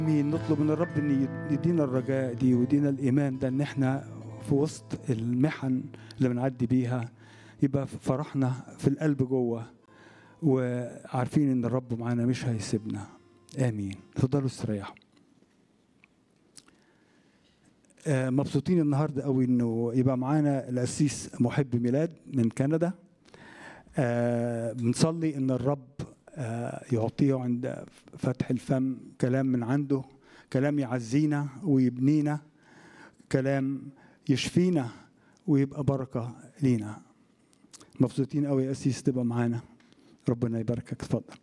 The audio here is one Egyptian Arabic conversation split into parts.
امين نطلب من الرب ان يدينا الرجاء دي ويدينا الايمان ده ان احنا في وسط المحن اللي بنعدي بيها يبقى فرحنا في القلب جوه وعارفين ان الرب معانا مش هيسيبنا امين تفضلوا استريحوا آه، مبسوطين النهارده قوي انه يبقى معانا القسيس محب ميلاد من كندا آه، بنصلي ان الرب آه، يعطيه عند فتح الفم كلام من عنده كلام يعزينا ويبنينا كلام يشفينا ويبقى بركه لينا مبسوطين قوي يا قسيس تبقى معانا ربنا يباركك اتفضل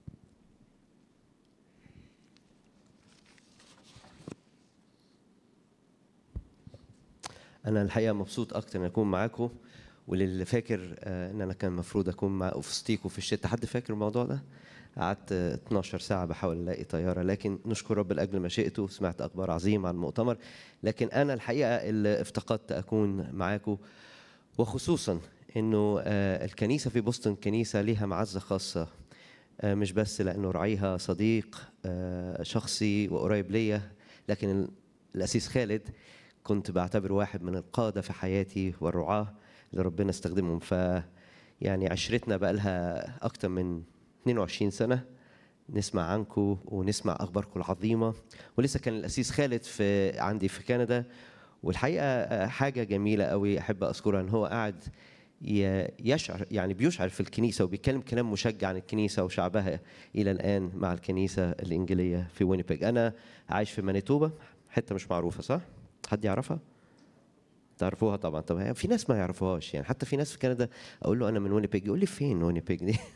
انا الحقيقه مبسوط اكتر ان اكون معاكم وللي فاكر آه، ان انا كان المفروض اكون مع في وسطيكوا في الشتاء حد فاكر الموضوع ده قعدت آه، 12 ساعه بحاول الاقي طياره لكن نشكر رب لاجل مشيئته سمعت اخبار عظيمه عن المؤتمر لكن انا الحقيقه اللي افتقدت اكون معاكم وخصوصا انه آه، الكنيسه في بوسطن كنيسه ليها معزه خاصه آه، مش بس لانه راعيها صديق آه، شخصي وقريب ليا لكن ال- الاسيس خالد كنت بعتبر واحد من القاده في حياتي والرعاه اللي ربنا استخدمهم ف يعني عشرتنا بقى لها اكتر من 22 سنه نسمع عنكم ونسمع اخباركم العظيمه ولسه كان الاسيس خالد في عندي في كندا والحقيقه آه، حاجه جميله قوي احب اذكرها ان هو قاعد ي- يشعر يعني بيشعر في الكنيسه وبيتكلم كلام مشجع عن الكنيسه وشعبها الى الان مع الكنيسه الانجيليه في وينيبيج انا عايش في مانيتوبا حته مش معروفه صح حد يعرفها تعرفوها طبعا طب هي- في ناس ما يعرفوهاش يعني حتى في ناس في كندا اقول له انا من وينيبيج يقول لي فين وينيبيج دي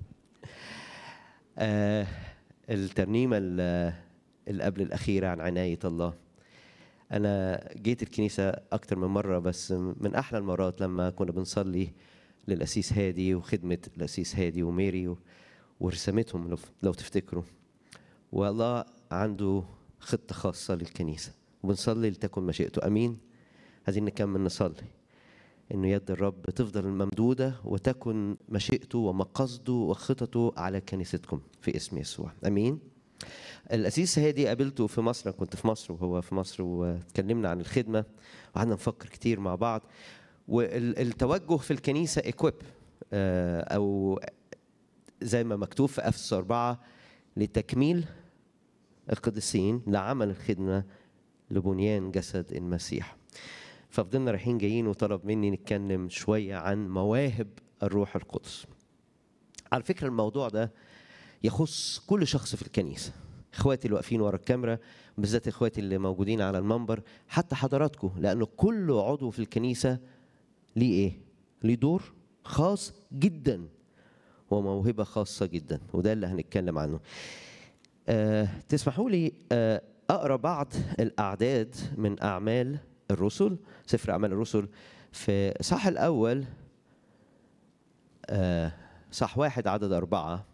آه الترنيمه ال- اللي قبل الاخيره عن عنايه الله انا جيت الكنيسه اكتر من مره بس من احلى المرات لما كنا بنصلي للاسيس هادي وخدمه الاسيس هادي وميري و- ورسامتهم لو, لو تفتكروا والله عنده خطه خاصه للكنيسه وبنصلي لتكن مشيئته امين عايزين نكمل نصلي انه يد الرب تفضل ممدوده وتكن مشيئته ومقاصده وخططه على كنيستكم في اسم يسوع امين الاسيس هادي قابلته في مصر أنا كنت في مصر وهو في مصر واتكلمنا عن الخدمه وقعدنا نفكر كتير مع بعض والتوجه في الكنيسه اكويب او زي ما مكتوب في افسس أربعة لتكميل القديسين لعمل الخدمه لبنيان جسد المسيح ففضلنا رايحين جايين وطلب مني نتكلم شويه عن مواهب الروح القدس على فكره الموضوع ده يخص كل شخص في الكنيسه اخواتي اللي واقفين ورا الكاميرا بالذات اخواتي اللي موجودين على المنبر حتى حضراتكم لانه كل عضو في الكنيسه ليه ايه ليه دور خاص جدا وموهبه خاصه جدا وده اللي هنتكلم عنه أه تسمحوا لي أه اقرا بعض الاعداد من اعمال الرسل سفر اعمال الرسل في صح الاول أه صح واحد عدد اربعه